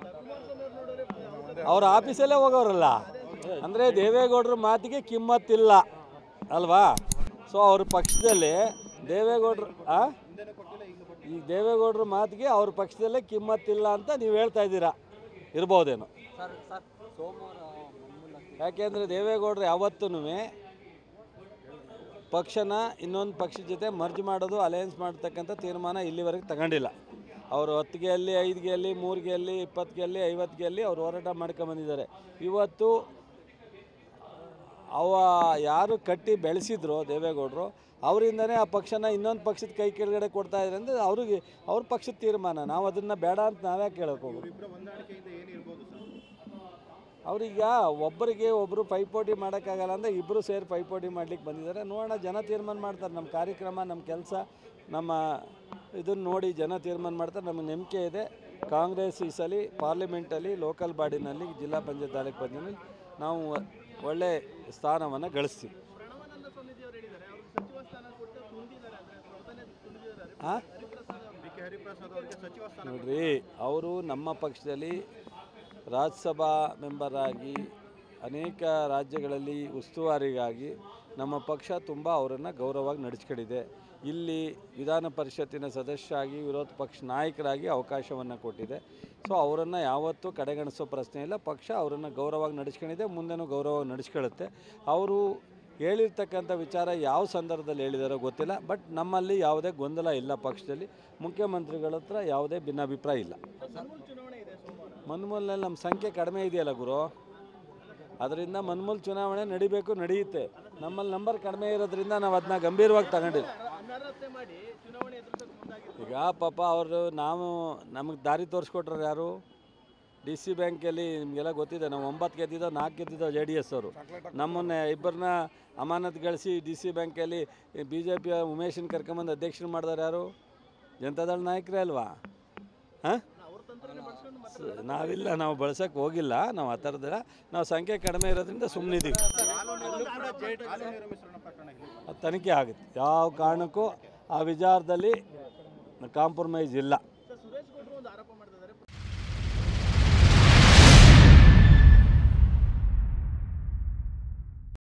ಅವ್ರ ಆಫೀಸಲ್ಲೇ ಹೋಗೋರಲ್ಲ ಅಂದರೆ ದೇವೇಗೌಡರ ಮಾತಿಗೆ ಕಿಮ್ಮತ್ತಿಲ್ಲ ಅಲ್ವಾ ಸೊ ಅವ್ರ ಪಕ್ಷದಲ್ಲಿ ದೇವೇಗೌಡರು ಆ ಈ ದೇವೇಗೌಡರ ಮಾತಿಗೆ ಅವ್ರ ಪಕ್ಷದಲ್ಲೇ ಕಿಮ್ಮತ್ತಿಲ್ಲ ಅಂತ ನೀವು ಹೇಳ್ತಾ ಇದ್ದೀರಾ ಇರ್ಬೋದೇನೋ ಯಾಕೆಂದರೆ ದೇವೇಗೌಡರು ಯಾವತ್ತೂ ಪಕ್ಷನ ಇನ್ನೊಂದು ಪಕ್ಷದ ಜೊತೆ ಮರ್ಜ್ ಮಾಡೋದು ಅಲಯನ್ಸ್ ಮಾಡ್ತಕ್ಕಂಥ ತೀರ್ಮಾನ ಇಲ್ಲಿವರೆಗೆ ತಗೊಂಡಿಲ್ಲ ಅವರು ಹತ್ತಿಗೆ ಅಲ್ಲಿ ಐದಿಗೆ ಅಲ್ಲಿ ಮೂರಿಗೆ ಅಲ್ಲಿ ಇಪ್ಪತ್ತಿಗೆ ಅಲ್ಲಿ ಐವತ್ತಿಗೆ ಅಲ್ಲಿ ಅವ್ರು ಹೋರಾಟ ಮಾಡ್ಕೊಂಬಂದಿದ್ದಾರೆ ಇವತ್ತು ಅವ ಯಾರು ಕಟ್ಟಿ ಬೆಳೆಸಿದ್ರು ದೇವೇಗೌಡರು ಅವರಿಂದನೇ ಆ ಪಕ್ಷನ ಇನ್ನೊಂದು ಪಕ್ಷದ ಕೈ ಕೆಳಗಡೆ ಕೊಡ್ತಾ ಇದ್ದಾರೆ ಅಂದರೆ ಅವ್ರಿಗೆ ಅವ್ರ ಪಕ್ಷದ ತೀರ್ಮಾನ ನಾವು ಅದನ್ನು ಬೇಡ ಅಂತ ನಾವೇ ಕೇಳಕ್ಕೆ ಹೋಗೋದು ಇಬ್ಬರ ಹೊಂದಾಣಿಕೆಯಿಂದ ಏನಿರ್ಬೋದು ಸರ್ ಅವ್ರೀಗ ಒಬ್ಬರಿಗೆ ಒಬ್ಬರು ಪೈಪೋಟಿ ಮಾಡೋಕ್ಕಾಗಲ್ಲ ಅಂದರೆ ಇಬ್ಬರು ಸೇರಿ ಪೈಪೋಟಿ ಮಾಡ್ಲಿಕ್ಕೆ ಬಂದಿದ್ದಾರೆ ನೋಡೋಣ ಜನ ತೀರ್ಮಾನ ಮಾಡ್ತಾರೆ ನಮ್ಮ ಕಾರ್ಯಕ್ರಮ ನಮ್ಮ ಕೆಲಸ ನಮ್ಮ ಇದನ್ನು ನೋಡಿ ಜನ ತೀರ್ಮಾನ ಮಾಡ್ತಾರೆ ನಮಗೆ ನಂಬಿಕೆ ಇದೆ ಕಾಂಗ್ರೆಸ್ ಈ ಸಲ ಪಾರ್ಲಿಮೆಂಟಲ್ಲಿ ಲೋಕಲ್ ಬಾಡಿನಲ್ಲಿ ಜಿಲ್ಲಾ ಪಂಚಾಯತ್ ತಾಲೂಕು ಪಂಚಾಯತ್ನಲ್ಲಿ ನಾವು ಒಳ್ಳೆ ಸ್ಥಾನವನ್ನು ಗಳಿಸ್ತೀವಿ ಪ್ರಣವಾನಂದ ಸ್ವಾಮೀಜಿ ಅವರು ಹೇಳಿದ್ದಾರೆ ಅವರು ಸಚಿವ ಸ್ಥಾನ ಕೊಟ್ಟು ತುಂಬಿದ್ದಾರೆ ಅಂದ್ರೆ ಪ್ರಧಾನಿ ತುಂಬಿದ್ದಾರೆ ಹಾಂ ಬಿ ಕೆ ಹರಿಪ್ರಸಾದ್ ಅವರಿಗೆ ಸಚಿವ ಸ್ಥಾನ ನೋಡ್ರಿ ಅವರು ನಮ್ಮ ಪಕ್ಷದಲ್ಲಿ ರಾಜ್ಯಸಭಾ ಮೆಂಬರ್ ಆಗಿ ಅನೇಕ ರಾಜ್ಯಗಳಲ್ಲಿ ಉಸ್ತುವಾರಿಗಾಗಿ ನಮ್ಮ ಪಕ್ಷ ತುಂಬ ಅವರನ್ನು ಗೌರವವಾಗಿ ನಡೆಸ್ಕೊಂಡಿದೆ ಇಲ್ಲಿ ವಿಧಾನ ಪರಿಷತ್ತಿನ ಸದಸ್ಯ ಆಗಿ ವಿರೋಧ ಪಕ್ಷ ನಾಯಕರಾಗಿ ಅವಕಾಶವನ್ನು ಕೊಟ್ಟಿದೆ ಸೊ ಅವರನ್ನು ಯಾವತ್ತೂ ಕಡೆಗಣಿಸೋ ಪ್ರಶ್ನೆ ಇಲ್ಲ ಪಕ್ಷ ಅವರನ್ನು ಗೌರವವಾಗಿ ನಡೆಸ್ಕೊಂಡಿದೆ ಮುಂದೆನೂ ಗೌರವವಾಗಿ ನಡೆಸ್ಕೊಳ್ಳುತ್ತೆ ಅವರು ಹೇಳಿರ್ತಕ್ಕಂಥ ವಿಚಾರ ಯಾವ ಸಂದರ್ಭದಲ್ಲಿ ಹೇಳಿದಾರೋ ಗೊತ್ತಿಲ್ಲ ಬಟ್ ನಮ್ಮಲ್ಲಿ ಯಾವುದೇ ಗೊಂದಲ ಇಲ್ಲ ಪಕ್ಷದಲ್ಲಿ ಮುಖ್ಯಮಂತ್ರಿಗಳ ಹತ್ರ ಯಾವುದೇ ಭಿನ್ನಾಭಿಪ್ರಾಯ ಇಲ್ಲ ಮನ್ಮೂಲ್ ಚುನಾವಣೆ ಇದೆ ಸೋಮವಾರ ಮನ್ಮೂಲ್ನಲ್ಲಿ ನಮ್ಮ ಸಂಖ್ಯೆ ಕಡಿಮೆ ಇದೆಯಲ್ಲ ಗುರು ಅದರಿಂದ ಮನ್ಮೂಲ್ ಚುನಾವಣೆ ನಡಿಬೇಕು ನಡೆಯುತ್ತೆ ನಮ್ಮಲ್ಲಿ ನಂಬರ್ ಕಡಿಮೆ ಇರೋದ್ರಿಂದ ನಾವು ಅದನ್ನ ಗಂಭೀರವಾಗಿ ತಗೊಂಡಿಲ್ಲ ಅನರ್ಹತೆ ಮಾಡಿ ಚುನಾವಣೆ ಎದುರಿಸೋಕೆ ಮುಂದಾಗಿದ್ದಾರೆ ಈಗ ಪಾಪ ಅವರು ನಾವು ನಮಗೆ ದಾರಿ ತೋರಿಸ್ಕೊಟ್ರು ಯಾರು ಡಿ ಸಿ ಬ್ಯಾಂಕಲ್ಲಿ ನಿಮಗೆಲ್ಲ ಗೊತ್ತಿದೆ ನಾವು ಒಂಬತ್ತು ಗೆದ್ದಿದ್ದೋ ನಾಲ್ಕು ಗೆದ್ದಿದ್ದೋ ಜೆ ಡಿ ಎಸ್ ಅವರು ನಮ್ಮನ್ನ ಇಬ್ಬರನ್ನ ಅಮಾನತುಗಳಿಸಿ ಡಿ ಸಿ ಬ್ಯಾಂಕಲ್ಲಿ ಬಿ ಜೆ ಪಿಯ ಉಮೇಶನ್ ಕರ್ಕೊಂಬಂದು ಅಧ್ಯಕ್ಷರು ಮಾಡಿದಾರೆ ಯಾರು ಜನತಾದಳ ನಾಯಕರೇ ಅಲ್ವಾ ಹಾಂ ಅವ್ರ ತಂತ್ರನೇ ಬಳಸ್ಕೊಂಡು ಮತ್ತೆ ನಾವಿಲ್ಲ ನಾವು ಬಳಸೋಕೆ ಹೋಗಿಲ್ಲ ನಾವು ಆ ಥರದಿಲ್ಲ ನಾವು ಸಂಖ್ಯೆ ಕಡಿಮೆ ಇರೋದ್ರಿಂದ ಸುಮ್ಮನಿದ್ದೀವಿ ಅದು ತನಿಖೆ ಆಗುತ್ತೆ ಯಾವ ಕಾರಣಕ್ಕೂ ಆ ವಿಚಾರದಲ್ಲಿ ಕಾಂಪ್ರಮೈಸ್ ಇಲ್ಲ